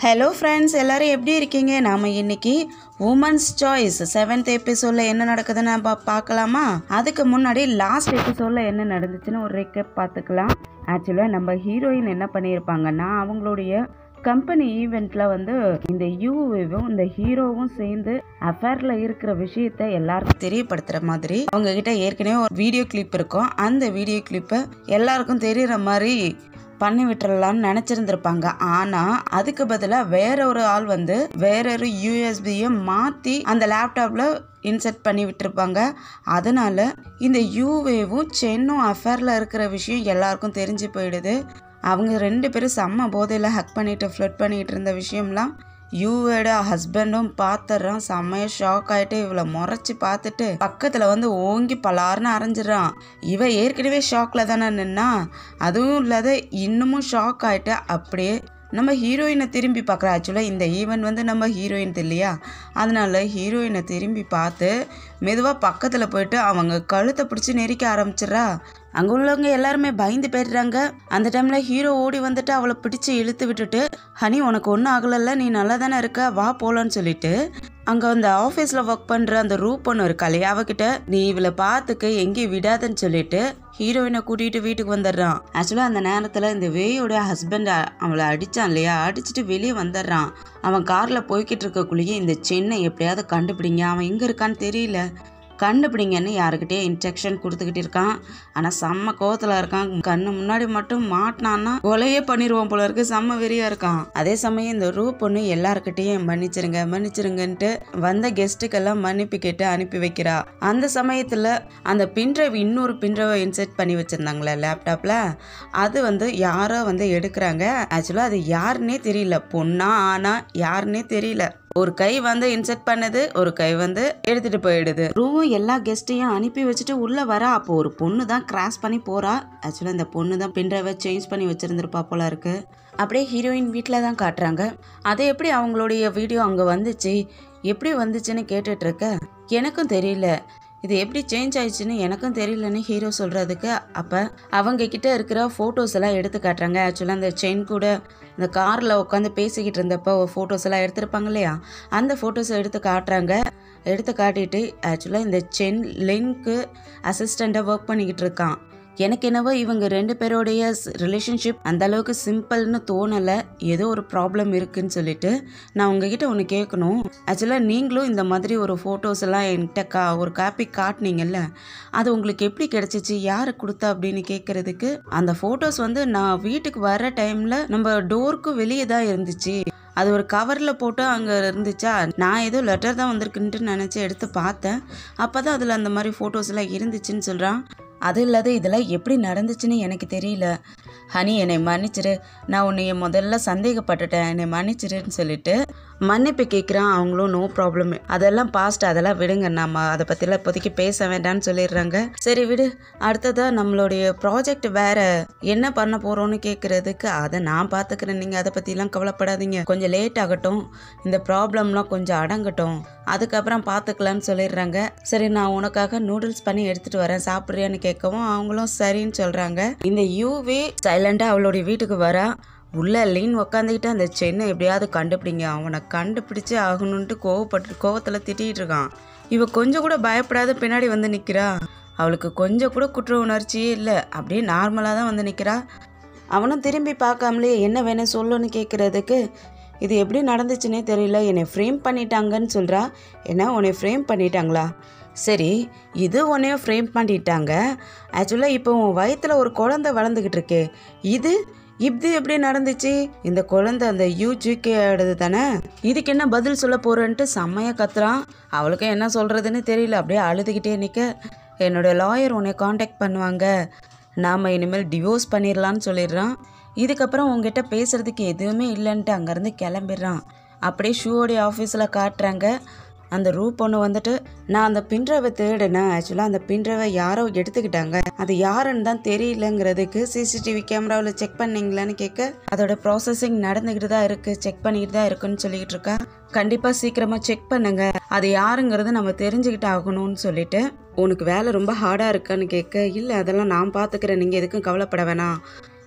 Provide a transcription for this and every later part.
hello friends எல்லாரும் எப்படி இருக்கீங்க நாம் இன்னைக்கு உமன்ஸ் சாய்ஸ் செவன்த் எபிசோடில் என்ன நடக்குதுன்னு நம்ம பார்க்கலாமா அதுக்கு முன்னாடி லாஸ்ட் எபிசோடில் என்ன நடந்துச்சுன்னு ஒரு ரெக்கப் பார்த்துக்கலாம் ஆக்சுவலாக நம்ம ஹீரோயின் என்ன பண்ணியிருப்பாங்கன்னா அவங்களுடைய கம்பெனி ஈவெண்ட்டில் வந்து இந்த யூவும் இந்த ஹீரோவும் சேர்ந்து அஃபேரில் இருக்கிற விஷயத்த எல்லாருக்கும் தெரியப்படுத்துகிற மாதிரி அவங்க கிட்ட ஏற்கனவே ஒரு வீடியோ கிளிப் இருக்கும் அந்த வீடியோ கிளிப்பை எல்லாருக்கும் தெரியுற மாதிரி பண்ணி விட்டுறலாம்னு நினச்சிருந்துருப்பாங்க ஆனால் அதுக்கு பதிலாக வேற ஒரு ஆள் வந்து வேற ஒரு யூஎஸ்பியை மாற்றி அந்த லேப்டாப்பில் இன்சர்ட் பண்ணி விட்டுருப்பாங்க அதனால இந்த யூவேவும் சென்னும் அஃபேரில் இருக்கிற விஷயம் எல்லாருக்கும் தெரிஞ்சு போயிடுது அவங்க ரெண்டு பேரும் செம்ம போதையில் ஹக் பண்ணிட்டு ஃப்ளட் பண்ணிட்டு இருந்த விஷயம்லாம் யூவோட ஹஸ்பண்டும் பார்த்துறான் செம்மைய ஷாக் ஆகிட்டு இவளை முறைச்சி பார்த்துட்டு பக்கத்தில் வந்து ஓங்கி பலார்னு அரைஞ்சிடறான் இவ ஏற்கனவே ஷாக்கில் தானே நின்னா அதுவும் இல்லாத இன்னமும் ஷாக் ஆகிட்டு அப்படியே நம்ம ஹீரோயினை திரும்பி பார்க்குறா ஆக்சுவலாக இந்த ஈவெண்ட் வந்து நம்ம ஹீரோயின் இல்லையா அதனால ஹீரோயினை திரும்பி பார்த்து மெதுவாக பக்கத்தில் போயிட்டு அவங்க கழுத்தை பிடிச்சி நெரிக்க ஆரம்பிச்சிட்றா அங்கே உள்ளவங்க எல்லாருமே பயந்து போயிடுறாங்க அந்த டைமில் ஹீரோ ஓடி வந்துட்டு அவளை பிடிச்சி இழுத்து விட்டுட்டு ஹனி உனக்கு ஒன்றும் ஆகலைல்ல நீ நல்லா தானே இருக்க வா போகலான்னு சொல்லிட்டு அங்கே அந்த ஆஃபீஸில் ஒர்க் பண்ணுற அந்த ரூப் ஒன்று இருக்கா இல்லையா அவகிட்ட நீ இவளை பார்த்துக்க எங்கேயும் விடாதன்னு சொல்லிட்டு ஹீரோயினை கூட்டிகிட்டு வீட்டுக்கு வந்துடுறான் ஆக்சுவலாக அந்த நேரத்தில் இந்த வேயோட ஹஸ்பண்ட் அவளை அடித்தான் இல்லையா அடிச்சுட்டு வெளியே வந்துடுறான் அவன் காரில் போய்கிட்டு இருக்கக்குள்ளேயே இந்த சென்னை எப்படியாவது கண்டுபிடிங்க அவன் எங்கே இருக்கான்னு தெரியல கண்டுபிடிங்கன்னு யாருக்கிட்டே இன்ஸ்ட்ரக்ஷன் கொடுத்துக்கிட்டு இருக்கான் ஆனால் செம்ம கோவத்தில் இருக்கான் கண்ணு முன்னாடி மட்டும் மாட்டினான்னா கொலையே பண்ணிடுவான் போல இருக்கு செம்ம வெறியா இருக்கான் அதே சமயம் இந்த ரூ பொண்ணு எல்லாருக்கிட்டையும் மன்னிச்சிருங்க மன்னிச்சிருங்கன்ட்டு வந்த கெஸ்ட்டுக்கெல்லாம் மன்னிப்பு கேட்டு அனுப்பி வைக்கிறா அந்த சமயத்தில் அந்த பின்ட்ரைவ் இன்னொரு பின்ட்ரைவை இன்செர்ட் பண்ணி வச்சுருந்தாங்களே லேப்டாப்பில் அது வந்து யாரோ வந்து எடுக்கிறாங்க ஆக்சுவலாக அது யாருன்னே தெரியல பொண்ணா ஆனா யாருன்னே தெரியல ஒரு கை வந்து இன்செர்ட் பண்ணுது ஒரு கை வந்து எடுத்துட்டு போயிடுது ரூவும் எல்லா கெஸ்ட்டையும் அனுப்பி வச்சுட்டு உள்ள வரா அப்போ ஒரு பொண்ணு தான் கிராஸ் பண்ணி போறா ஆக்சுவலாக இந்த பொண்ணு தான் பின்ட்ரைவை சேஞ்ச் பண்ணி வச்சிருந்திருப்பா போல இருக்கு அப்படியே ஹீரோயின் வீட்டில் தான் காட்டுறாங்க அது எப்படி அவங்களுடைய வீடியோ அங்கே வந்துச்சு எப்படி வந்துச்சுன்னு கேட்டுட்டு இருக்க எனக்கும் தெரியல இது எப்படி சேஞ்ச் ஆயிடுச்சுன்னு எனக்கும் தெரியலன்னு ஹீரோ சொல்கிறதுக்கு அப்போ அவங்க கிட்ட இருக்கிற ஃபோட்டோஸ் எல்லாம் எடுத்து காட்டுறாங்க ஆக்சுவலாக அந்த செயின் கூட இந்த காரில் உட்காந்து பேசிக்கிட்டு இருந்தப்போ ஃபோட்டோஸ் எல்லாம் எடுத்திருப்பாங்க இல்லையா அந்த ஃபோட்டோஸை எடுத்து காட்டுறாங்க எடுத்து காட்டிட்டு ஆக்சுவலாக இந்த சென் லென்க்கு அசிஸ்டண்ட்டாக ஒர்க் பண்ணிக்கிட்டு இருக்கான் எனக்கு என்னவோ இவங்க ரெண்டு பேரோடைய ரிலேஷன்ஷிப் அந்த அளவுக்கு சிம்பிள்னு தோணலை ஏதோ ஒரு ப்ராப்ளம் இருக்குன்னு சொல்லிட்டு நான் உங்ககிட்ட ஒன்று கேட்கணும் ஆக்சுவலாக நீங்களும் இந்த மாதிரி ஒரு ஃபோட்டோஸ் எல்லாம் என்கிட்ட கா ஒரு காப்பி காட்டினீங்கல்ல அது உங்களுக்கு எப்படி கிடைச்சிச்சு யார் கொடுத்தா அப்படின்னு கேட்குறதுக்கு அந்த ஃபோட்டோஸ் வந்து நான் வீட்டுக்கு வர டைமில் நம்ம டோருக்கு வெளியே தான் இருந்துச்சு அது ஒரு கவரில் போட்டு அங்கே இருந்துச்சா நான் ஏதோ லெட்டர் தான் வந்திருக்குன்ட்டு நினச்சி எடுத்து பார்த்தேன் அப்போ தான் அதில் அந்த மாதிரி ஃபோட்டோஸ் எல்லாம் இருந்துச்சுன்னு சொல்கிறான் அது இல்லாத இதெல்லாம் எப்படி நடந்துச்சுன்னு எனக்கு தெரியல ஹனி என்னை மன்னிச்சிரு நான் உன்னைய முதல்ல சந்தேகப்பட்டுட்டேன் என்னை மன்னிச்சிருன்னு சொல்லிட்டு மன்னிப்பு கேட்குறான் அவங்களும் நோ ப்ராப்ளம் அதெல்லாம் பாஸ்ட் அதெல்லாம் விடுங்க நம்ம அதை பற்றிலாம் இப்போதைக்கு பேச வேண்டாம்னு சொல்லிடுறாங்க சரி விடு அடுத்ததாக நம்மளுடைய ப்ராஜெக்ட் வேற என்ன பண்ண போகிறோன்னு கேட்குறதுக்கு அதை நான் பார்த்துக்கிறேன் நீங்கள் அதை பற்றிலாம் கவலைப்படாதீங்க கொஞ்சம் லேட் ஆகட்டும் இந்த ப்ராப்ளம்லாம் கொஞ்சம் அடங்கட்டும் அதுக்கப்புறம் பார்த்துக்கலான்னு சொல்லிடுறாங்க சரி நான் உனக்காக நூடுல்ஸ் பண்ணி எடுத்துகிட்டு வரேன் சாப்பிட்றியான்னு கேட்கவும் அவங்களும் சரின்னு சொல்கிறாங்க இந்த யூவே சைலண்டாக அவளுடைய வீட்டுக்கு வரா உள்ள லீன் உக்காந்துக்கிட்டு அந்த சென்னை எப்படியாவது கண்டுபிடிங்க அவனை கண்டுபிடிச்சு ஆகணுன்ட்டு கோவப்பட்டு கோவத்தில் திட்டிகிட்டு இருக்கான் இவ கொஞ்சம் கூட பயப்படாத பின்னாடி வந்து நிற்கிறா அவளுக்கு கொஞ்சம் கூட குற்ற உணர்ச்சியே இல்லை அப்படியே நார்மலாக தான் வந்து நிற்கிறா அவனும் திரும்பி பார்க்காமலே என்ன வேணும் சொல்லுன்னு கேட்குறதுக்கு இது எப்படி நடந்துச்சுன்னே தெரியல என்னை ஃப்ரேம் பண்ணிட்டாங்கன்னு சொல்கிறா என்ன உன்னை ஃப்ரேம் பண்ணிட்டாங்களா சரி இது உன்னையும் ஃப்ரேம் பண்ணிட்டாங்க ஆக்சுவலாக இப்போ உன் வயித்துல ஒரு குழந்தை வளர்ந்துக்கிட்டு இருக்கே இது இது எப்படி நடந்துச்சு இந்த குழந்தை அந்த யூஜிகேயோடது தானே இதுக்கு என்ன பதில் சொல்ல போறேன்ட்டு செம்மையாக கத்துறான் அவளுக்கு என்ன சொல்கிறதுன்னு தெரியல அப்படியே அழுதுகிட்டே நிற்க என்னோட லாயர் உன்னை காண்டாக்ட் பண்ணுவாங்க நாம் இனிமேல் டிவோர்ஸ் பண்ணிடலான்னு சொல்லிடுறான் இதுக்கப்புறம் உங்ககிட்ட பேசுகிறதுக்கு எதுவுமே இல்லைன்ட்டு அங்கேருந்து கிளம்பிடுறான் அப்படியே ஷூவோடைய ஆஃபீஸில் காட்டுறாங்க அந்த ரூ பொண்ணு வந்துட்டு நான் அந்த பின்ட்ரைவை தேடினேன் ஆக்சுவலாக அந்த பின்ட்ரைவை யாரோ எடுத்துக்கிட்டாங்க அது யாருன்னு தான் தெரியலங்கிறதுக்கு சிசிடிவி கேமராவில் செக் பண்ணீங்களான்னு கேட்க அதோட ப்ராசஸிங் நடந்துக்கிட்டு தான் இருக்குது செக் பண்ணிக்கிட்டு தான் இருக்குன்னு சொல்லிக்கிட்டு இருக்கா கண்டிப்பாக சீக்கிரமாக செக் பண்ணுங்க அது யாருங்கிறது நம்ம தெரிஞ்சுக்கிட்டு ஆகணும்னு சொல்லிட்டு உனக்கு வேலை ரொம்ப ஹார்டாக இருக்கான்னு கேட்க இல்லை அதெல்லாம் நான் பார்த்துக்கிறேன் நீங்கள் எதுக்கும் கவலைப்பட வேணாம்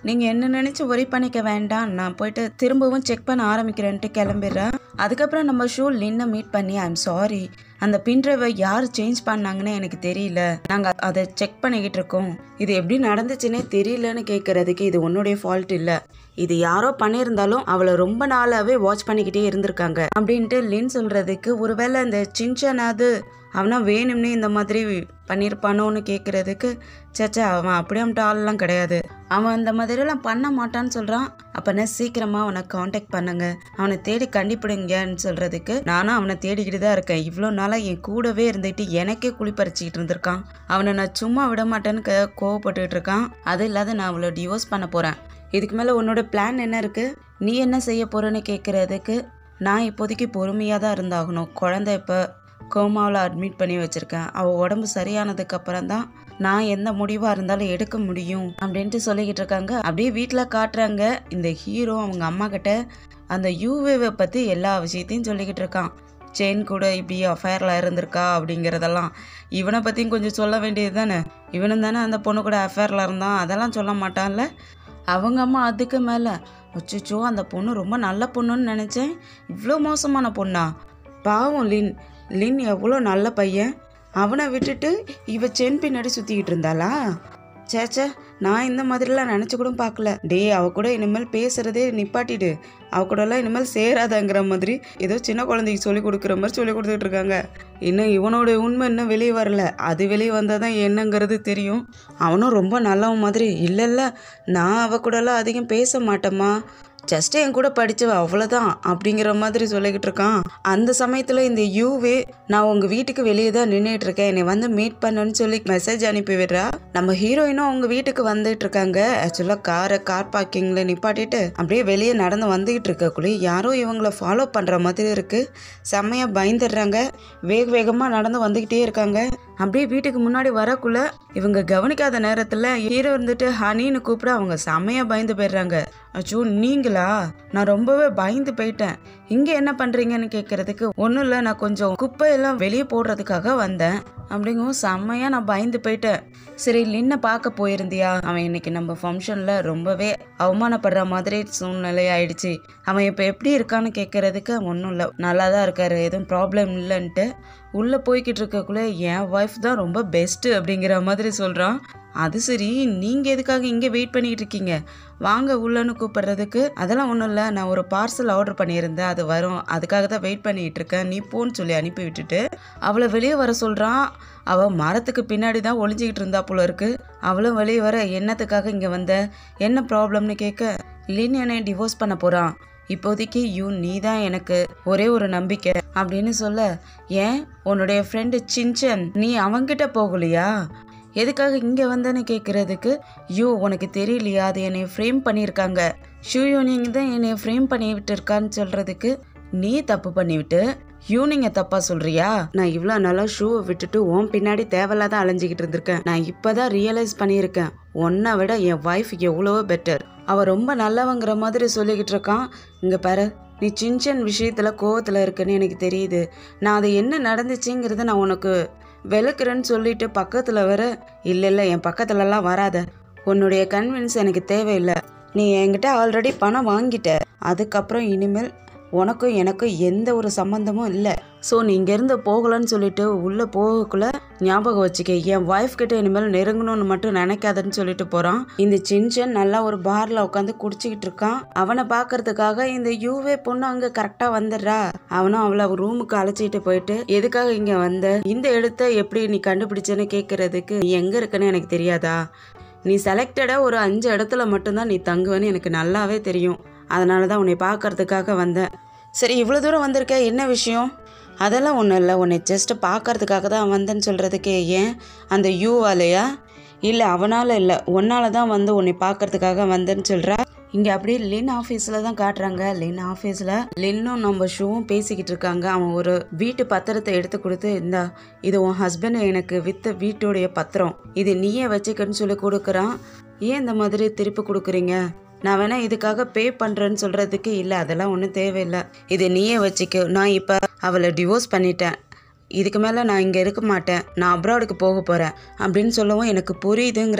நீங்கள் என்ன நினச்சி ஒரி பண்ணிக்க வேண்டாம் நான் போயிட்டு திரும்பவும் செக் பண்ண ஆரம்பிக்கிறேன்ட்டு கிளம்பிடுறேன் அதுக்கப்புறம் நம்ம ஷூ லின்னை மீட் பண்ணி ஐம் சாரி அந்த பின் டிரைவை யார் சேஞ்ச் பண்ணாங்கன்னு எனக்கு தெரியல நாங்கள் அதை செக் பண்ணிக்கிட்டு இருக்கோம் இது எப்படி நடந்துச்சுன்னே தெரியலன்னு கேட்குறதுக்கு இது உன்னுடைய ஃபால்ட் இல்லை இது யாரோ பண்ணியிருந்தாலும் அவளை ரொம்ப நாளாவே வாட்ச் பண்ணிக்கிட்டே இருந்திருக்காங்க அப்படின்ட்டு லின் சொல்றதுக்கு ஒருவேளை இந்த சின்சனாவது அவனா வேணும்னே இந்த மாதிரி பண்ணியிருப்பானோன்னு கேட்குறதுக்கு சேச்சா அவன் அப்படியாமட்ட ஆள்லாம் கிடையாது அவன் அந்த மாதிரிலாம் பண்ண மாட்டான்னு சொல்கிறான் அப்போனா சீக்கிரமாக அவனை காண்டாக்ட் பண்ணுங்க அவனை தேடி கண்டிப்பிடுங்கன்னு சொல்கிறதுக்கு நானும் அவனை தேடிக்கிட்டு தான் இருக்கேன் இவ்வளோ நாளாக என் கூடவே இருந்துட்டு எனக்கே குளிப்பறிச்சிக்கிட்டு இருந்திருக்கான் அவனை நான் சும்மா விட மாட்டேன்னு க- கோவப்பட்டுக்கிட்டு இருக்கான் அது இல்லாத நான் அவளை டிவோர்ஸ் பண்ண போகிறேன் இதுக்கு மேலே உன்னோட பிளான் என்ன இருக்குது நீ என்ன செய்ய போகிறேன்னு கேட்குறதுக்கு நான் இப்போதைக்கு பொறுமையாக தான் இருந்தாகணும் குழந்தை இப்போ கோமாவில் அட்மிட் பண்ணி வச்சுருக்கேன் அவள் உடம்பு சரியானதுக்கு அப்புறம் தான் நான் எந்த முடிவாக இருந்தாலும் எடுக்க முடியும் அப்படின்ட்டு சொல்லிக்கிட்டு இருக்காங்க அப்படியே வீட்டில் காட்டுறாங்க இந்த ஹீரோ அவங்க அம்மா கிட்ட அந்த யூவேவை பற்றி எல்லா விஷயத்தையும் சொல்லிக்கிட்டு இருக்கான் செயின் கூட இப்படி அஃபேரில் இருந்திருக்கா அப்படிங்கிறதெல்லாம் இவனை பற்றியும் கொஞ்சம் சொல்ல வேண்டியது தானே இவனும் தானே அந்த பொண்ணு கூட அஃபேரில் இருந்தான் அதெல்லாம் சொல்ல மாட்டான்ல அவங்க அம்மா அதுக்கு மேலே அச்சோ அந்த பொண்ணு ரொம்ப நல்ல பொண்ணுன்னு நினச்சேன் இவ்வளோ மோசமான பொண்ணா பாவம் லின் லின் எவ்வளோ நல்ல பையன் அவனை விட்டுட்டு இவ சென் பின்னாடி சுற்றிக்கிட்டு இருந்தாளா சேச்சே நான் இந்த மாதிரிலாம் நினச்சி கூட பார்க்கல டேய் அவ கூட இனிமேல் பேசுறதே நிப்பாட்டிடு அவ கூடலாம் இனிமேல் சேராதங்கிற மாதிரி ஏதோ சின்ன குழந்தைக்கு சொல்லி கொடுக்குற மாதிரி சொல்லி கொடுத்துட்டு இருக்காங்க இன்னும் இவனோட உண்மை இன்னும் வெளியே வரல அது வெளியே வந்தால் தான் என்னங்கிறது தெரியும் அவனும் ரொம்ப நல்லவன் மாதிரி இல்லை இல்லை நான் அவ கூடலாம் அதிகம் பேச மாட்டேம்மா ஜஸ்ட் என் கூட படிச்சவ அவ்வளோதான் அப்படிங்கிற மாதிரி சொல்லிக்கிட்டு இருக்கான் அந்த சமயத்தில் இந்த யூவே நான் உங்கள் வீட்டுக்கு வெளியே தான் நின்றுட்டு இருக்கேன் என்னை வந்து மீட் பண்ணுன்னு சொல்லி மெசேஜ் அனுப்பி விடுறா நம்ம ஹீரோயினும் அவங்க வீட்டுக்கு வந்துட்டு இருக்காங்க ஆக்சுவலாக காரை கார் பார்க்கிங்கில் நிப்பாட்டிட்டு அப்படியே வெளியே நடந்து வந்துகிட்டு இருக்கக்குள்ளே யாரோ இவங்கள ஃபாலோ பண்ணுற மாதிரி இருக்கு செம்மையாக பயந்துடுறாங்க வேக வேகமாக நடந்து வந்துக்கிட்டே இருக்காங்க அப்படியே வீட்டுக்கு முன்னாடி வரக்குள்ள இவங்க கவனிக்காத நேரத்தில் ஹீரோ இருந்துட்டு ஹனின்னு கூப்பிட அவங்க செம்மையாக பயந்து போயிடுறாங்க அச்சோ நீங்களா நான் ரொம்பவே பயந்து போயிட்டேன் இங்கே என்ன பண்ணுறீங்கன்னு கேட்குறதுக்கு ஒன்றும் இல்லை நான் கொஞ்சம் குப்பையெல்லாம் வெளியே போடுறதுக்காக வந்தேன் அப்படிங்கவும் செம்மையாக நான் பயந்து போயிட்டேன் சரி லின்னை பார்க்க போயிருந்தியா அவன் இன்னைக்கு நம்ம ஃபங்க்ஷனில் ரொம்பவே அவமானப்படுற மாதிரி சூழ்நிலை ஆயிடுச்சு அவன் இப்போ எப்படி இருக்கான்னு கேட்குறதுக்கு ஒன்றும் இல்லை நல்லா தான் இருக்காரு எதுவும் ப்ராப்ளம் இல்லைன்ட்டு உள்ளே போய்கிட்டு இருக்கக்குள்ளே என் ஒய்ஃப் தான் ரொம்ப பெஸ்ட்டு அப்படிங்கிற மாதிரி சொல்கிறான் அது சரி நீங்கள் எதுக்காக இங்கே வெயிட் பண்ணிக்கிட்டு இருக்கீங்க வாங்க உள்ளன்னு கூப்பிடுறதுக்கு அதெல்லாம் ஒன்றும் இல்லை நான் ஒரு பார்சல் ஆர்டர் பண்ணியிருந்தேன் அது வரும் அதுக்காக தான் வெயிட் பண்ணிகிட்டு இருக்கேன் நீ போன்னு சொல்லி அனுப்பி விட்டுட்டு அவளை வெளியே வர சொல்கிறான் அவள் மரத்துக்கு பின்னாடி தான் ஒளிஞ்சிக்கிட்டு இருந்தா போல இருக்கு அவளும் வெளியே வர என்னத்துக்காக இங்கே வந்த என்ன ப்ராப்ளம்னு கேட்க லின் என்னை டிவோர்ஸ் பண்ண போகிறான் இப்போதைக்கு யூ நீ தான் எனக்கு ஒரே ஒரு நம்பிக்கை அப்படின்னு சொல்ல ஏன் உன்னுடைய ஃப்ரெண்டு சின்சன் நீ அவன்கிட்ட போகலையா எதுக்காக இங்கே வந்தேன்னு கேட்குறதுக்கு யூ உனக்கு தெரியலையா அது என்னை ஃப்ரேம் பண்ணியிருக்காங்க ஷூ யூனிங் தான் என்னை ஃப்ரேம் பண்ணி விட்டுருக்கான்னு சொல்கிறதுக்கு நீ தப்பு பண்ணிவிட்டு யூ நீங்க தப்பா சொல்றியா நான் இவ்வளோ நாளாக ஷூவை விட்டுட்டு உன் பின்னாடி தேவையில்லாத அலைஞ்சிக்கிட்டு இருந்திருக்கேன் நான் இப்போதான் ரியலைஸ் பண்ணியிருக்கேன் உன்னை விட என் ஒய்ஃப் எவ்வளவோ பெட்டர் அவ ரொம்ப நல்லவங்கிற மாதிரி சொல்லிக்கிட்டு இருக்கான் இங்கே பாரு நீ சின்சன் விஷயத்தில் கோவத்தில் இருக்குன்னு எனக்கு தெரியுது நான் அது என்ன நடந்துச்சுங்கிறத நான் உனக்கு விளக்குறேன்னு சொல்லிட்டு பக்கத்தில் வர இல்லை இல்லை என் பக்கத்துலலாம் வராத உன்னுடைய கன்வின்ஸ் எனக்கு தேவையில்லை நீ என்கிட்ட ஆல்ரெடி பணம் வாங்கிட்ட அதுக்கப்புறம் இனிமேல் உனக்கும் எனக்கும் எந்த ஒரு சம்மந்தமும் இல்லை ஸோ நீ இங்கேருந்து போகலன்னு சொல்லிட்டு உள்ளே போகக்குள்ள ஞாபகம் வச்சுக்க என் ஒய்ஃப் கிட்ட இனிமேல் நெருங்கணும்னு மட்டும் நினைக்காதன்னு சொல்லிட்டு போகிறான் இந்த சின்சன் நல்லா ஒரு பாரில் உட்காந்து குடிச்சிக்கிட்டு இருக்கான் அவனை பார்க்கறதுக்காக இந்த யூவே பொண்ணு அங்கே கரெக்டாக வந்துடுறா அவனும் அவளை ரூமுக்கு அழைச்சிட்டு போயிட்டு எதுக்காக இங்கே வந்த இந்த இடத்த எப்படி நீ கண்டுபிடிச்சேன்னு கேட்கறதுக்கு நீ எங்கே இருக்கன்னு எனக்கு தெரியாதா நீ செலக்டடாக ஒரு அஞ்சு இடத்துல மட்டும்தான் நீ தங்குவேன்னு எனக்கு நல்லாவே தெரியும் அதனால தான் உன்னை பார்க்கறதுக்காக வந்தேன் சரி இவ்வளோ தூரம் வந்திருக்க என்ன விஷயம் அதெல்லாம் ஒன்றும் இல்லை உன்னை ஜஸ்ட் பார்க்கறதுக்காக தான் வந்தேன்னு சொல்கிறதுக்கு ஏன் அந்த யூவாலையா இல்லை அவனால் இல்லை உன்னால தான் வந்து உன்னை பார்க்கறதுக்காக வந்தேன்னு சொல்கிறா இங்கே அப்படியே லின் ஆஃபீஸில் தான் காட்டுறாங்க லின் ஆஃபீஸில் லின்னும் நம்ம ஷூவும் பேசிக்கிட்டு இருக்காங்க அவன் ஒரு வீட்டு பத்திரத்தை எடுத்து கொடுத்து இந்தா இது உன் ஹஸ்பண்ட் எனக்கு வித்த வீட்டுடைய பத்திரம் இது நீயே வச்சுக்கன்னு சொல்லி கொடுக்குறான் ஏன் இந்த மாதிரி திருப்பி கொடுக்குறீங்க நான் வேணா இதுக்காக பே பண்ணுறேன்னு சொல்கிறதுக்கு இல்லை அதெல்லாம் ஒன்றும் தேவையில்லை இது நீயே வச்சுக்க நான் இப்போ அவளை டிவோர்ஸ் பண்ணிட்டேன் இதுக்கு மேலே நான் இங்கே இருக்க மாட்டேன் நான் அப்ராடுக்கு போக போகிறேன் அப்படின்னு சொல்லவும் எனக்கு புரியுதுங்கிறாங்க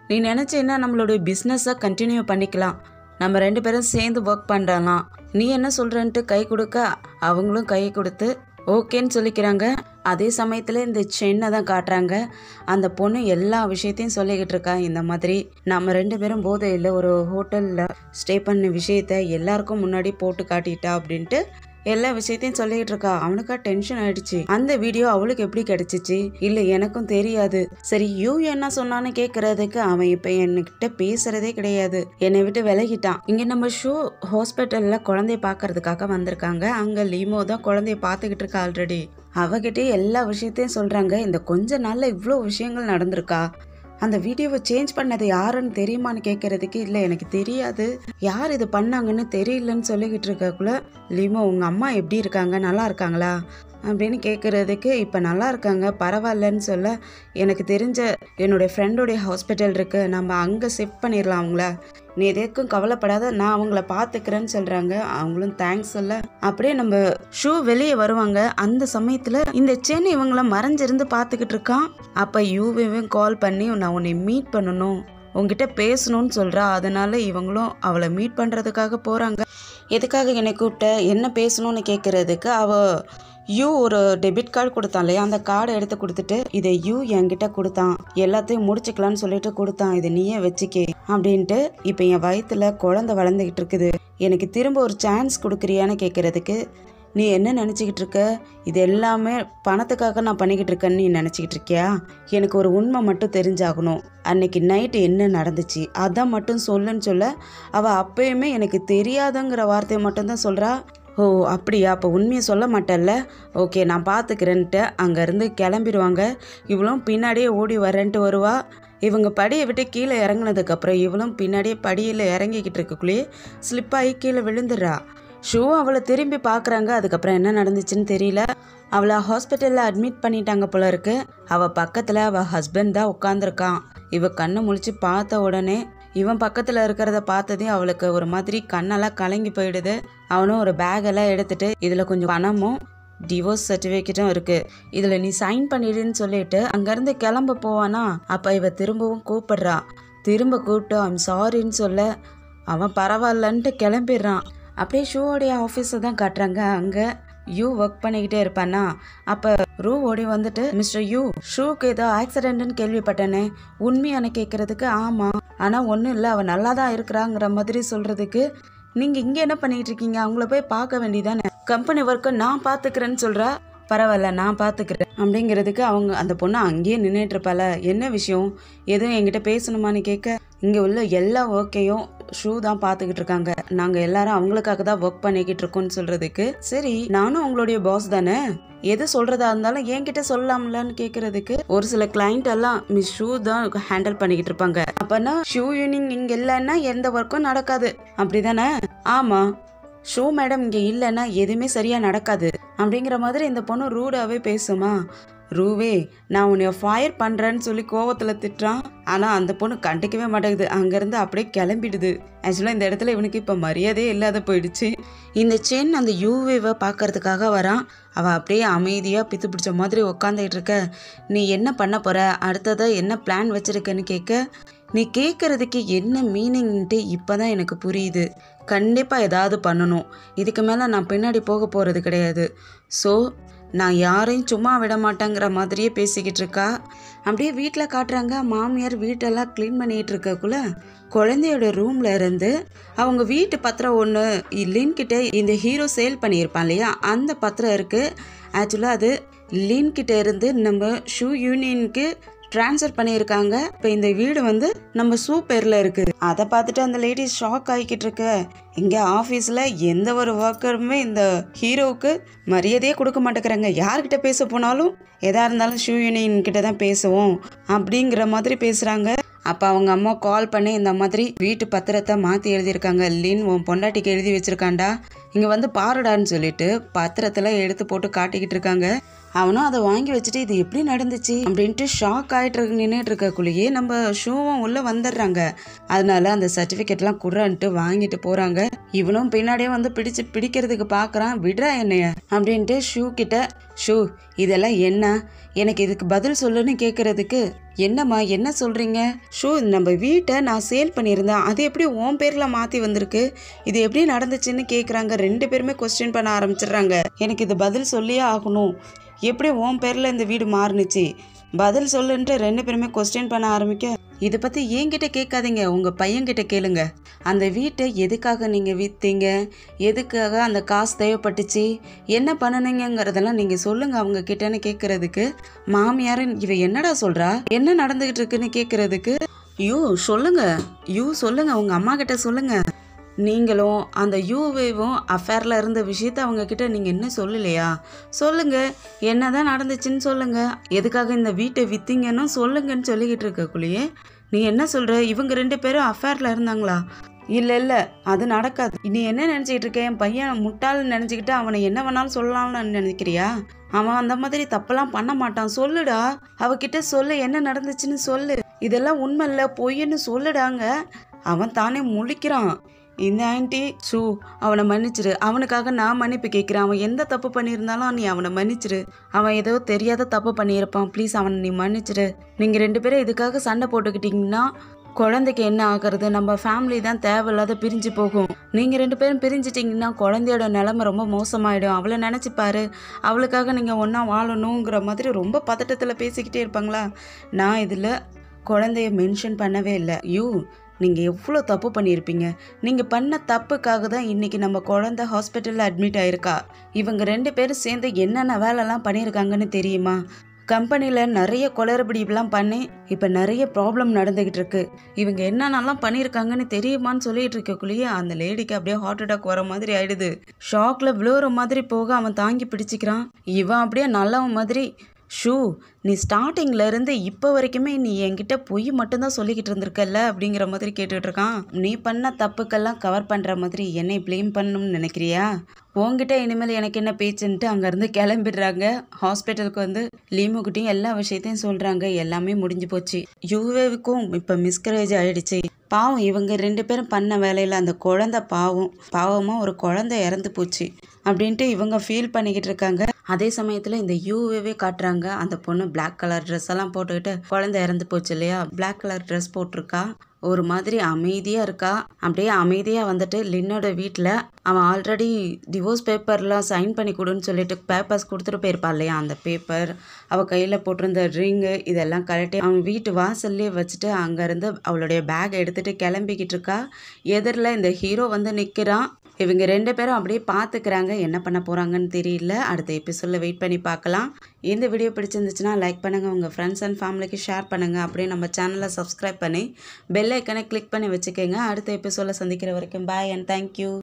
நீ நினச்சேன்னா நம்மளோட பிஸ்னஸை கண்டினியூ பண்ணிக்கலாம் நம்ம ரெண்டு பேரும் சேர்ந்து ஒர்க் பண்ணுறலாம் நீ என்ன சொல்கிறன்ட்டு கை கொடுக்க அவங்களும் கை கொடுத்து ஓகேன்னு சொல்லிக்கிறாங்க அதே சமயத்தில் இந்த சென்னை தான் காட்டுறாங்க அந்த பொண்ணு எல்லா விஷயத்தையும் சொல்லிக்கிட்டு இருக்கா இந்த மாதிரி நம்ம ரெண்டு பேரும் போதையில் ஒரு ஹோட்டலில் ஸ்டே பண்ண விஷயத்த எல்லாருக்கும் முன்னாடி போட்டு காட்டிட்டா அப்படின்ட்டு எல்லா விஷயத்தையும் சொல்லிட்டு இருக்கா அவனுக்கா டென்ஷன் ஆயிடுச்சு அந்த வீடியோ அவளுக்கு எப்படி கிடைச்சிச்சு இல்ல எனக்கும் தெரியாது சரி யூ என்ன சொன்னான்னு கேக்குறதுக்கு அவன் இப்ப என்கிட்ட பேசுறதே கிடையாது என்னை விட்டு விலகிட்டான் இங்க நம்ம ஷூ ஹாஸ்பிட்டல்ல குழந்தைய பாக்குறதுக்காக வந்திருக்காங்க அங்க லீமோ தான் குழந்தைய பாத்துக்கிட்டு இருக்கா ஆல்ரெடி அவகிட்ட எல்லா விஷயத்தையும் சொல்றாங்க இந்த கொஞ்ச நாள்ல இவ்வளோ விஷயங்கள் நடந்திருக்கா அந்த வீடியோவை சேஞ்ச் பண்ணது யாருன்னு தெரியுமான்னு கேட்கறதுக்கு இல்லை எனக்கு தெரியாது யார் இது பண்ணாங்கன்னு தெரியலன்னு சொல்லிக்கிட்டு இருக்கக்குள்ள லீமோ உங்கள் அம்மா எப்படி இருக்காங்க நல்லா இருக்காங்களா அப்படின்னு கேட்குறதுக்கு இப்போ நல்லா இருக்காங்க பரவாயில்லன்னு சொல்ல எனக்கு தெரிஞ்ச என்னுடைய ஃப்ரெண்டோடைய ஹாஸ்பிட்டல் இருக்குது நம்ம அங்கே ஷிஃப்ட் பண்ணிடலாம் அவங்கள நீ எதுக்கும் கவலைப்படாத நான் அவங்கள பார்த்துக்கிறேன்னு சொல்கிறாங்க அவங்களும் தேங்க்ஸ் சொல்ல அப்படியே நம்ம ஷூ வெளியே வருவாங்க அந்த சமயத்தில் இந்த சென்னை இவங்கள மறைஞ்சிருந்து பார்த்துக்கிட்டு இருக்கான் அப்போ யூவேவும் கால் பண்ணி நான் உன்னை மீட் பண்ணணும் உங்ககிட்ட பேசணும்னு சொல்கிறா அதனால இவங்களும் அவளை மீட் பண்ணுறதுக்காக போகிறாங்க எதுக்காக என்னை கூப்பிட்ட என்ன பேசணும்னு கேட்குறதுக்கு அவ யூ ஒரு டெபிட் கார்டு கொடுத்தான் இல்லையா அந்த கார்டை எடுத்து கொடுத்துட்டு இதை யூ என்கிட்ட கொடுத்தான் எல்லாத்தையும் முடிச்சுக்கலான்னு சொல்லிட்டு கொடுத்தான் இதை நீயே வச்சுக்கே அப்படின்ட்டு இப்போ என் வயித்துல குழந்தை வளர்ந்துக்கிட்டு இருக்குது எனக்கு திரும்ப ஒரு சான்ஸ் கொடுக்குறியான்னு கேட்குறதுக்கு நீ என்ன நினச்சிக்கிட்டு இருக்க இது எல்லாமே பணத்துக்காக நான் பண்ணிக்கிட்டு இருக்கேன்னு நீ நினச்சிக்கிட்டு இருக்கியா எனக்கு ஒரு உண்மை மட்டும் தெரிஞ்சாகணும் அன்னைக்கு நைட்டு என்ன நடந்துச்சு அதான் மட்டும் சொல்லுன்னு சொல்ல அவள் அப்பயுமே எனக்கு தெரியாதுங்கிற வார்த்தையை மட்டும்தான் சொல்கிறா ஓ அப்படியா அப்போ உண்மையை சொல்ல மாட்டேல்ல ஓகே நான் பார்த்துக்கிறேன்ட்டு அங்கேருந்து கிளம்பிடுவாங்க இவளும் பின்னாடியே ஓடி வரேன்ட்டு வருவா இவங்க படியை விட்டு கீழே இறங்குனதுக்கப்புறம் இவளும் பின்னாடியே படியில் இறங்கிக்கிட்டு இருக்கக்குள்ளேயே ஸ்லிப்பாகி கீழே விழுந்துடுறா ஷூ அவளை திரும்பி பார்க்குறாங்க அதுக்கப்புறம் என்ன நடந்துச்சுன்னு தெரியல அவளை ஹாஸ்பிட்டலில் அட்மிட் பண்ணிட்டாங்க போல இருக்கு அவள் பக்கத்தில் அவள் ஹஸ்பண்ட் தான் உட்காந்துருக்கான் இவ கண்ணை முழிச்சு பார்த்த உடனே இவன் பக்கத்தில் இருக்கிறத பார்த்ததே அவளுக்கு ஒரு மாதிரி கண்ணெல்லாம் கலங்கி போயிடுது அவனும் ஒரு பேக்கெல்லாம் எடுத்துட்டு இதில் கொஞ்சம் பணமும் டிவோர்ஸ் சர்டிஃபிகேட்டும் இருக்கு இதில் நீ சைன் பண்ணிடுன்னு சொல்லிட்டு அங்கேருந்து கிளம்ப போவானா அப்போ இவ திரும்பவும் கூப்பிடுறா திரும்ப கூப்பிட்டு ஐம் சாரின்னு சொல்ல அவன் பரவாயில்லன்ட்டு கிளம்பிடுறான் அப்படியே ஷூவோடைய ஆஃபீஸை தான் காட்டுறாங்க அங்கே யூ ஒர்க் பண்ணிக்கிட்டே இருப்பானா அப்போ ரூ ஓடி வந்துட்டு மிஸ்டர் யூ ஷூக்கு ஏதோ ஆக்சிடென்ட்னு கேள்விப்பட்டேனே உண்மையான கேட்குறதுக்கு ஆமாம் ஆனால் ஒன்றும் இல்லை அவள் நல்லா தான் இருக்கிறாங்கிற மாதிரி சொல்கிறதுக்கு நீங்கள் இங்கே என்ன பண்ணிக்கிட்டு இருக்கீங்க அவங்கள போய் பார்க்க வேண்டியதானே கம்பெனி ஒர்க்கை நான் பார்த்துக்கிறேன்னு சொல்கிறா பரவாயில்ல நான் பார்த்துக்கிறேன் அப்படிங்கிறதுக்கு அவங்க அந்த பொண்ணு அங்கேயே நின்றுட்டு இருப்பாள என்ன விஷயம் எதுவும் என்கிட்ட பேசணுமான்னு கேட்க இங்கே உள்ள எல்லா ஒர்க்கையும் ஷூ தான் பார்த்துக்கிட்டு இருக்காங்க நாங்கள் எல்லாரும் அவங்களுக்காக தான் ஒர்க் பண்ணிக்கிட்டு இருக்கோம்னு சொல்கிறதுக்கு சரி நானும் உங்களுடைய பாஸ் தானே எது சொல்கிறதா இருந்தாலும் என்கிட்ட சொல்லலாம்லன்னு கேட்குறதுக்கு ஒரு சில கிளைண்ட் எல்லாம் மிஸ் ஷூ தான் ஹேண்டில் பண்ணிக்கிட்டு இருப்பாங்க அப்போனா ஷூ யூனிங் இங்கே இல்லைன்னா எந்த ஒர்க்கும் நடக்காது அப்படிதானே ஆமாம் ஷூ மேடம் இங்கே இல்லைன்னா எதுவுமே சரியாக நடக்காது அப்படிங்கிற மாதிரி இந்த பொண்ணு ரூடாகவே பேசுமா ரூவே நான் உன்னை ஃபயர் பண்ணுறேன்னு சொல்லி கோவத்தில் திட்டுறான் ஆனால் அந்த பொண்ணு கண்டுக்கவே மாட்டேங்குது அங்கேருந்து அப்படியே கிளம்பிடுது ஆக்சுவலாக இந்த இடத்துல இவனுக்கு இப்போ மரியாதையே இல்லாத போயிடுச்சு இந்த சென் அந்த யூவேவை பார்க்கறதுக்காக வரான் அவள் அப்படியே அமைதியாக பித்து பிடிச்ச மாதிரி உக்காந்துக்கிட்டு இருக்க நீ என்ன பண்ண போகிற அடுத்ததாக என்ன பிளான் வச்சுருக்கன்னு கேட்க நீ கேட்குறதுக்கு என்ன மீனிங்ன்ட்டு இப்போ தான் எனக்கு புரியுது கண்டிப்பாக ஏதாவது பண்ணணும் இதுக்கு மேலே நான் பின்னாடி போக போகிறது கிடையாது ஸோ நான் யாரையும் சும்மா விட மாட்டேங்கிற மாதிரியே பேசிக்கிட்டு இருக்கா அப்படியே வீட்டில் காட்டுறாங்க மாமியார் வீட்டெல்லாம் க்ளீன் பண்ணிகிட்டு இருக்கக்குள்ள குழந்தையோட ரூமில் இருந்து அவங்க வீட்டு பத்திரம் ஒன்று லின்கிட்ட இந்த ஹீரோ சேல் பண்ணியிருப்பான் இல்லையா அந்த பத்திரம் இருக்குது ஆக்சுவலாக அது லின்கிட்ட இருந்து நம்ம ஷூ யூனியனுக்கு ட்ரான்ஸ்ஃபர் பண்ணியிருக்காங்க இப்போ இந்த வீடு வந்து நம்ம சூ பேரில் இருக்குது அதை பார்த்துட்டு அந்த லேடி ஷாக் ஆகிக்கிட்டு இருக்க இங்கே ஆஃபீஸில் எந்த ஒரு ஒர்க்கருமே இந்த ஹீரோவுக்கு மரியாதையே கொடுக்க மாட்டேங்கிறாங்க யார்கிட்ட பேச போனாலும் எதாக இருந்தாலும் ஷூ யூனியன் கிட்ட தான் பேசுவோம் அப்படிங்கிற மாதிரி பேசுகிறாங்க அப்போ அவங்க அம்மா கால் பண்ணி இந்த மாதிரி வீட்டு பத்திரத்தை மாற்றி எழுதியிருக்காங்க லின் உன் பொண்டாட்டிக்கு எழுதி வச்சிருக்காண்டா இங்கே வந்து பாருடான்னு சொல்லிட்டு பத்திரத்தில் எடுத்து போட்டு காட்டிக்கிட்டு இருக்காங்க அவனும் அதை வாங்கி வச்சுட்டு இது எப்படி நடந்துச்சு அப்படின்ட்டு ஷாக் ஆகிட்டு இருக்கு நின்றுட்டு இருக்கக்குள்ளேயே நம்ம ஷூவும் உள்ளே வந்துடுறாங்க அதனால அந்த சர்டிஃபிகேட்லாம் குறான்ட்டு வாங்கிட்டு போகிறாங்க இவனும் பின்னாடியே வந்து பிடிச்சு பிடிக்கிறதுக்கு பார்க்குறான் விடுறா என்னைய அப்படின்ட்டு ஷூ கிட்ட ஷூ இதெல்லாம் என்ன எனக்கு இதுக்கு பதில் சொல்லுன்னு கேட்குறதுக்கு என்னம்மா என்ன சொல்கிறீங்க ஷூ நம்ம வீட்டை நான் சேல் பண்ணியிருந்தேன் அது எப்படி உன் பேரில் மாற்றி வந்திருக்கு இது எப்படி நடந்துச்சுன்னு கேட்குறாங்க ரெண்டு பேருமே கொஸ்டின் பண்ண ஆரம்பிச்சிடுறாங்க எனக்கு இது பதில் சொல்லியே ஆகணும் எப்படி உன் பேரில் இந்த வீடு மாறுனுச்சு பதில் சொல்லுன்ட்டு ரெண்டு பேருமே கொஸ்டின் பண்ண ஆரம்பிக்க இதை பற்றி என்கிட்ட கேட்காதீங்க உங்கள் பையன்கிட்ட கேளுங்க அந்த வீட்டை எதுக்காக நீங்கள் விற்றீங்க எதுக்காக அந்த காசு தேவைப்பட்டுச்சு என்ன பண்ணுனீங்கிறதெல்லாம் நீங்கள் சொல்லுங்கள் அவங்க கிட்டன்னு கேட்குறதுக்கு மாமியார் இவ என்னடா சொல்கிறா என்ன நடந்துக்கிட்டு இருக்குன்னு கேட்குறதுக்கு யூ சொல்லுங்க யூ சொல்லுங்க உங்கள் அம்மா கிட்ட சொல்லுங்க நீங்களும் அந்த யூவேவும் அஃபேரில் இருந்த விஷயத்த அவங்க கிட்ட நீங்கள் இன்னும் சொல்லலையா சொல்லுங்க என்னதான் நடந்துச்சுன்னு சொல்லுங்க எதுக்காக இந்த வீட்டை வித்தீங்கன்னு சொல்லுங்கன்னு சொல்லிக்கிட்டு இருக்கக்குள்ளேயே நீ என்ன சொல்ற இவங்க ரெண்டு பேரும் அஃபேரில் இருந்தாங்களா இல்லை இல்லை அது நடக்காது நீ என்ன நினச்சிக்கிட்டு இருக்க என் பையன் முட்டாள்னு நினச்சிக்கிட்டு அவனை என்ன வேணாலும் சொல்லலாம்னு நினைக்கிறியா அவன் அந்த மாதிரி தப்பெல்லாம் பண்ண மாட்டான் சொல்லுடா அவகிட்ட சொல்லு என்ன நடந்துச்சுன்னு சொல்லு இதெல்லாம் உண்மை இல்லை பொய்ன்னு சொல்லுடாங்க அவன் தானே முழிக்கிறான் இந்த ஆன்ட்டி சூ அவனை மன்னிச்சிரு அவனுக்காக நான் மன்னிப்பு கேட்குறேன் அவன் எந்த தப்பு பண்ணியிருந்தாலும் நீ அவனை மன்னிச்சிரு அவன் ஏதோ தெரியாத தப்பு பண்ணியிருப்பான் ப்ளீஸ் அவனை நீ மன்னிச்சிரு நீங்கள் ரெண்டு பேரும் இதுக்காக சண்டை போட்டுக்கிட்டீங்கன்னா குழந்தைக்கு என்ன ஆகுறது நம்ம ஃபேமிலி தான் தேவையில்லாத பிரிஞ்சு போகும் நீங்கள் ரெண்டு பேரும் பிரிஞ்சிட்டிங்கன்னா குழந்தையோட நிலைமை ரொம்ப மோசமாயிடும் அவளை நினச்சி பாரு அவளுக்காக நீங்கள் ஒன்றா வாழணுங்கிற மாதிரி ரொம்ப பதட்டத்தில் பேசிக்கிட்டே இருப்பாங்களா நான் இதில் குழந்தைய மென்ஷன் பண்ணவே இல்லை யூ நீங்கள் எவ்வளோ தப்பு பண்ணியிருப்பீங்க நீங்கள் பண்ண தப்புக்காக தான் இன்றைக்கி நம்ம குழந்த ஹாஸ்பிட்டலில் அட்மிட் ஆயிருக்கா இவங்க ரெண்டு பேரும் சேர்ந்து என்னென்ன வேலைலாம் பண்ணியிருக்காங்கன்னு தெரியுமா கம்பெனியில் நிறைய குளறுபடிலாம் பண்ணி இப்போ நிறைய ப்ராப்ளம் நடந்துக்கிட்டு இருக்கு இவங்க என்னென்னலாம் பண்ணியிருக்காங்கன்னு தெரியுமான்னு சொல்லிட்டு இருக்கக்குள்ளேயே அந்த லேடிக்கு அப்படியே ஹார்ட் அட்டாக் வர மாதிரி ஆயிடுது ஷாக்ல விழுற மாதிரி போக அவன் தாங்கி பிடிச்சிக்கிறான் இவன் அப்படியே நல்லவன் மாதிரி ஷூ நீ ஸ்டார்டிங்ல இருந்து இப்போ வரைக்குமே நீ என்கிட்ட பொய் மட்டும்தான் சொல்லிக்கிட்டு இருந்திருக்கல்ல அப்படிங்கிற மாதிரி கேட்டுட்டு இருக்கான் நீ பண்ண தப்புக்கெல்லாம் கவர் பண்ற மாதிரி என்னை ப்ளேம் பண்ணணும்னு நினைக்கிறியா உங்ககிட்ட இனிமேல் எனக்கு என்ன பேச்சுன்ட்டு அங்கேருந்து கிளம்பிடுறாங்க ஹாஸ்பிட்டலுக்கு வந்து லீமுக்கிட்டையும் எல்லா விஷயத்தையும் சொல்கிறாங்க எல்லாமே முடிஞ்சு போச்சு யூவேவுக்கும் இப்போ மிஸ்கரேஜ் ஆயிடுச்சு பாவம் இவங்க ரெண்டு பேரும் பண்ண வேலையில் அந்த குழந்தை பாவம் பாவமாக ஒரு குழந்தை இறந்து போச்சு அப்படின்ட்டு இவங்க ஃபீல் பண்ணிக்கிட்டு இருக்காங்க அதே சமயத்தில் இந்த யூவேவே காட்டுறாங்க அந்த பொண்ணு Black கலர் ட்ரெஸ் எல்லாம் போட்டுக்கிட்டு குழந்தை இறந்து போச்சு இல்லையா Black கலர் ட்ரெஸ் போட்டிருக்கா ஒரு மாதிரி அமைதியாக இருக்கா அப்படியே அமைதியாக வந்துட்டு லின்னோட வீட்டில் அவன் ஆல்ரெடி டிவோர்ஸ் பேப்பர்லாம் சைன் பண்ணி கொடுன்னு சொல்லிட்டு பேப்பர்ஸ் கொடுத்துட்டு போயிருப்பா இல்லையா அந்த பேப்பர் அவள் கையில் போட்டிருந்த ரிங்கு இதெல்லாம் கழட்டி அவன் வீட்டு வாசல்லே வச்சுட்டு அங்கேருந்து அவளுடைய பேக் எடுத்துட்டு கிளம்பிக்கிட்டு இருக்கா எதிரில் இந்த ஹீரோ வந்து நிற்கிறான் இவங்க ரெண்டு பேரும் அப்படியே பார்த்துக்கிறாங்க என்ன பண்ண போகிறாங்கன்னு தெரியல அடுத்த எபிசோடில் வெயிட் பண்ணி பார்க்கலாம் இந்த வீடியோ பிடிச்சிருந்துச்சுன்னா லைக் பண்ணுங்கள் உங்கள் ஃப்ரெண்ட்ஸ் அண்ட் ஃபேமிலிக்கு ஷேர் பண்ணுங்கள் அப்படியே நம்ம சேனலை சப்ஸ்கிரைப் பண்ணி பெல் ஐக்கனை கிளிக் பண்ணி வச்சுக்கோங்க அடுத்த எபிசோடில் சந்திக்கிற வரைக்கும் பாய் அண்ட் தேங்க்யூ